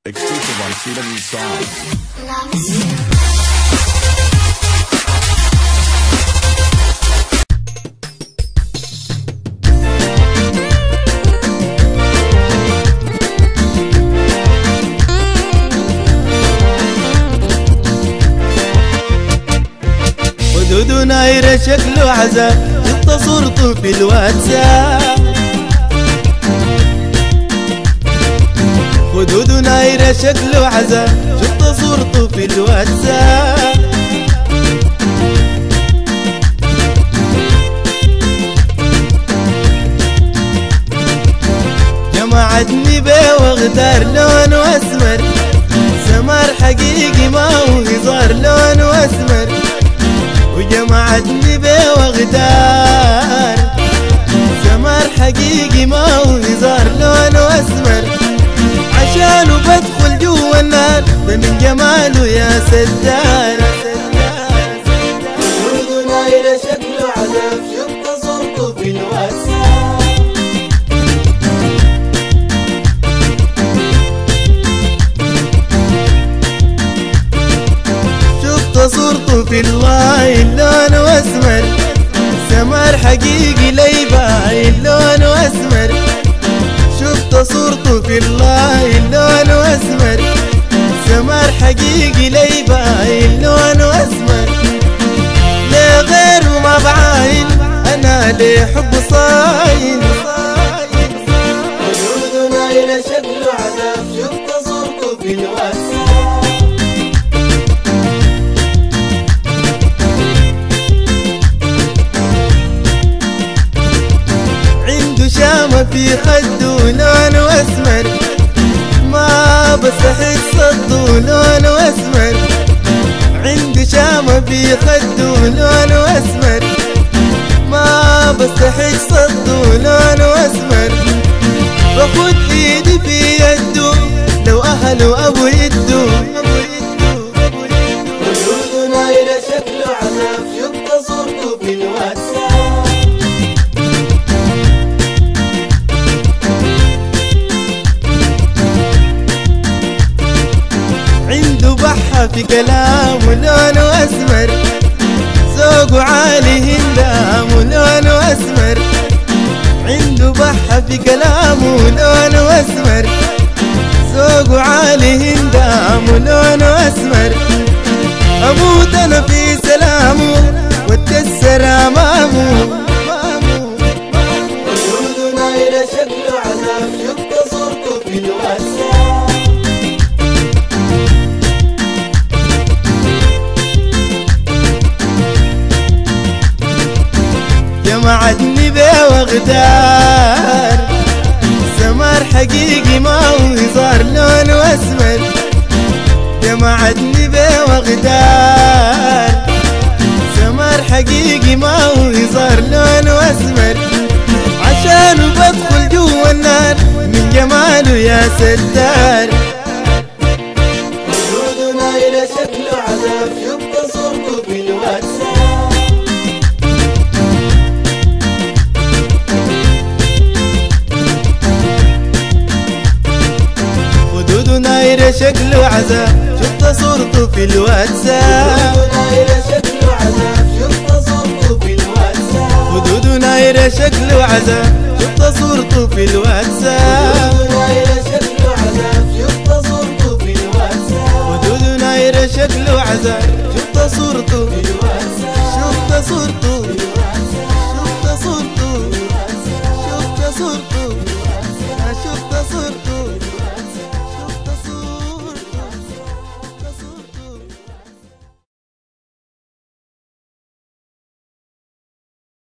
Exclusive on CW Songs. خدود نايرة شكله عذاب انت صورته في الواتساب خدود نايرة شكله عذاب شفت صورته في الواتساب جمعتني بيه واغتار لون واسمر سمر حقيقي ما هو هزار لون واسمر وجمعتني بيه واغتار سمر حقيقي ما هو هزار لون واسمر عشانه بدخل جوا النار ده من جماله يا ستار وجوده نايرة شكله عذاب شفت صورته في الواتساب شفت صورته في اللاين لونه اسمر سمر حقيقي لي باين لونه اسمر شفت صورته في اللاين لونه اسمر سمر حقيقي لي باين لونه اسمر لا غيره ما بعاين انا ليه حب صاين وجوده نايله شكله عذاب شفت صورته في الواتساب عنده شامة في خده لونه أسمر ما بستحق صده لونه أسمر عنده شامة في خده لونه أسمر ما بستحق صده لونه أسمر باخد ايدي في يده لو أهله أبو يده وجوده نايلة شكله عذاب شفت صورته في الواتساب عنده بحة في كلامه لونه أسمر ذوقه عالي هندام لونه أسمر عنده بحة في كلامه لونه أسمر ذوقه عالي هندام لونه أسمر أموت أنا في سلامه واتكسر أمامه وجوده نايلة شكله عذاب شفت صورته في الواتساب جمعتني بيه واغتار سمر حقيقي ما هو هزار لونه اسمر جمعتني بيه واغتار سمر حقيقي ما هو هزار لونه اسمر عشانه بدخل جوا النار من جماله يا ستار وجوده نايلة شكله عذاب شفت صورته في الواتساب خدوده نايرة شكله عذاب شفت صورته في الواتساب خدوده نايرة شكله عذاب شفت صورته في الواتساب خدوده نايرة شكله عذاب شفت صورته